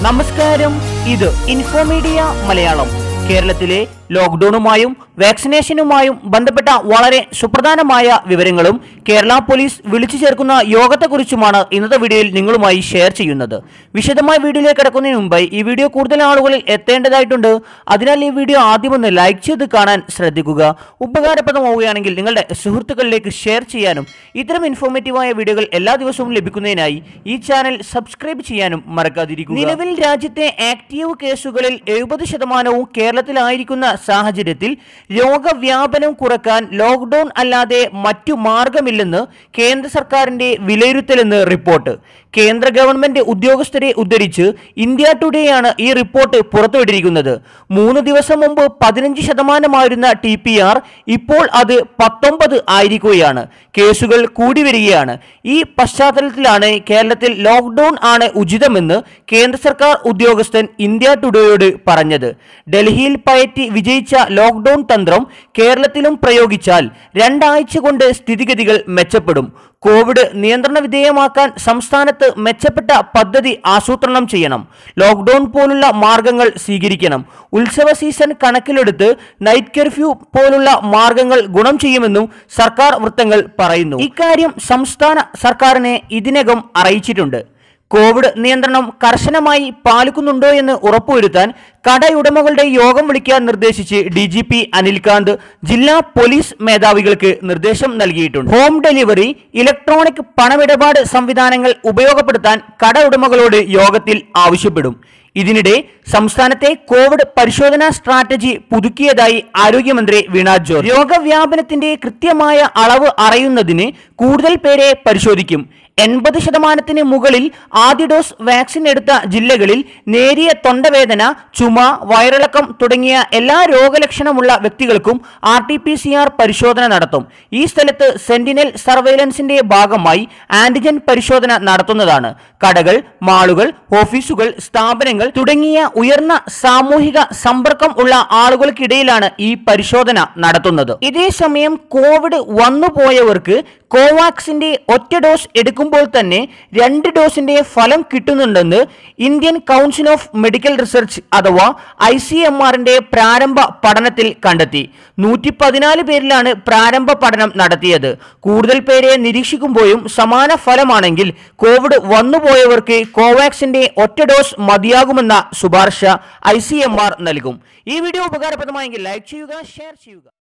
നമസ്കാരം ഇത് ഇൻഫോമീഡിയ മലയാളം കേരളത്തിലെ ലോക്ക്ഡൌണുമായും വാക്സിനേഷനുമായും ബന്ധപ്പെട്ട വളരെ സുപ്രധാനമായ വിവരങ്ങളും കേരള പോലീസ് വിളിച്ചു ചേർക്കുന്ന യോഗത്തെക്കുറിച്ചുമാണ് ഇന്നത്തെ വീഡിയോയിൽ നിങ്ങളുമായി ഷെയർ ചെയ്യുന്നത് വിശദമായ വീഡിയോയിലേക്ക് കിടക്കുന്നതിന് മുമ്പായി ഈ വീഡിയോ കൂടുതൽ ആളുകളിൽ എത്തേണ്ടതായിട്ടുണ്ട് അതിനാൽ ഈ വീഡിയോ ആദ്യം ഒന്ന് ലൈക്ക് ചെയ്ത് കാണാൻ ശ്രദ്ധിക്കുക ഉപകാരപ്രദമാവുകയാണെങ്കിൽ നിങ്ങളുടെ സുഹൃത്തുക്കളിലേക്ക് ഷെയർ ചെയ്യാനും ഇത്തരം ഇൻഫോർമേറ്റീവായ വീഡിയോകൾ എല്ലാ ദിവസവും ലഭിക്കുന്നതിനായി ഈ ചാനൽ സബ്സ്ക്രൈബ് ചെയ്യാനും മറക്കാതിരിക്കുക നിലവിൽ രാജ്യത്തെ ആക്റ്റീവ് കേസുകളിൽ എഴുപത് ശതമാനവും കേരളത്തിലായിരിക്കുന്ന സാഹചര്യത്തിൽ രോഗവ്യാപനം കുറക്കാൻ ലോക്ക്ഡൌൺ അല്ലാതെ മറ്റു മാർഗമില്ലെന്ന് കേന്ദ്ര സർക്കാരിന്റെ വിലയിരുത്തലെന്ന് റിപ്പോർട്ട് കേന്ദ്ര ഗവൺമെന്റ് ഉദ്യോഗസ്ഥരെ ഉദ്ധരിച്ച് ഇന്ത്യ ടുഡേയാണ് ഈ റിപ്പോർട്ട് പുറത്തുവിട്ടിരിക്കുന്നത് മൂന്ന് ദിവസം മുമ്പ് പതിനഞ്ച് ശതമാനമായിരുന്ന ടി പി ആർ ഇപ്പോൾ അത് പത്തൊമ്പത് ആയിരിക്കുകയാണ് കേസുകൾ കൂടി വരികയാണ് ഈ പശ്ചാത്തലത്തിലാണ് കേരളത്തിൽ ലോക്ക്ഡൌൺ ആണ് ഉചിതമെന്ന് കേന്ദ്ര സർക്കാർ ഉദ്യോഗസ്ഥൻ ഇന്ത്യ ടുഡേയോട് പറഞ്ഞത് ഡൽഹിയിൽ പയറ്റി വിജയിച്ച ലോക്ക്ഡൌൺ തന്ത്രം കേരളത്തിലും പ്രയോഗിച്ചാൽ രണ്ടാഴ്ച കൊണ്ട് സ്ഥിതിഗതികൾ മെച്ചപ്പെടും കോവിഡ് നിയന്ത്രണ വിധേയമാക്കാൻ സംസ്ഥാനത്ത് മെച്ചപ്പെട്ട പദ്ധതി ആസൂത്രണം ചെയ്യണം ലോക്ക്ഡൌൺ പോലുള്ള മാർഗങ്ങൾ സ്വീകരിക്കണം ഉത്സവ സീസൺ കണക്കിലെടുത്ത് നൈറ്റ് കർഫ്യൂ പോലുള്ള മാർഗങ്ങൾ ഗുണം ചെയ്യുമെന്നും സർക്കാർ വൃത്തങ്ങൾ പറയുന്നു ഇക്കാര്യം സംസ്ഥാന സർക്കാരിനെ ഇതിനകം അറിയിച്ചിട്ടുണ്ട് കോവിഡ് നിയന്ത്രണം കർശനമായി പാലിക്കുന്നുണ്ടോ എന്ന് ഉറപ്പുവരുത്താൻ കടയുടമകളുടെ യോഗം വിളിക്കാൻ നിർദ്ദേശിച്ച് ഡി ജി പി അനിൽകാന്ത് ജില്ലാ പോലീസ് മേധാവികൾക്ക് നിർദ്ദേശം നൽകിയിട്ടുണ്ട് ഹോം ഡെലിവറി ഇലക്ട്രോണിക് പണമിടപാട് സംവിധാനങ്ങൾ ഉപയോഗപ്പെടുത്താൻ കടയുടമകളോട് യോഗത്തിൽ ആവശ്യപ്പെടും ഇതിനിടെ സംസ്ഥാനത്തെ കോവിഡ് പരിശോധനാ സ്ട്രാറ്റജി പുതുക്കിയതായി ആരോഗ്യമന്ത്രി വീണ ജോർജ് രോഗവ്യാപനത്തിന്റെ കൃത്യമായ അളവ് അറിയുന്നതിന് കൂടുതൽ പേരെ പരിശോധിക്കും എൺപത് ശതമാനത്തിന് മുകളിൽ ആദ്യ ഡോസ് വാക്സിൻ എടുത്ത ജില്ലകളിൽ നേരിയ തൊണ്ടവേദന ചുമ വയറിളക്കം തുടങ്ങിയ എല്ലാ രോഗലക്ഷണമുള്ള വ്യക്തികൾക്കും R T P C R പരിശോധന നടത്തും ഈ സ്ഥലത്ത് സെന്റിനൽ സർവൈലൻസിന്റെ ഭാഗമായി ആന്റിജൻ പരിശോധന നടത്തുന്നതാണ് കടകൾ മാളുകൾ ഓഫീസുകൾ സ്ഥാപനങ്ങൾ തുടങ്ങിയ ഉയർന്ന സാമൂഹിക സമ്പർക്കം ഉള്ള ആളുകൾക്കിടയിലാണ് ഈ പരിശോധന നടത്തുന്നത് ഇതേസമയം കോവിഡ് വന്നുപോയവർക്ക് കോവാക്സിന്റെ ഒറ്റ ഡോസ് എടുക്കുമ്പോൾ തന്നെ രണ്ട് ഡോസിന്റെ ഫലം കിട്ടുന്നുണ്ടെന്ന് Indian council of medical research അഥവാ ഐ സി എം ആറിന്റെ പ്രാരംഭ പഠനത്തിൽ കണ്ടെത്തി നൂറ്റി പതിനാല് പേരിലാണ് പ്രാരംഭ പഠനം നടത്തിയത് കൂടുതൽ പേരെ നിരീക്ഷിക്കുമ്പോഴും സമാന ഫലമാണെങ്കിൽ കോവിഡ് വന്നുപോയവർക്ക് കോവാക്സിന്റെ ഒറ്റ ഡോസ് മതിയാകുമെന്ന ശുപാർശ ഐ സി എം ആർ നൽകും ഈ വീഡിയോ ഉപകാരപ്രദമായെങ്കിൽ ലൈക്ക് ചെയ്യുക ഷെയർ ചെയ്യുക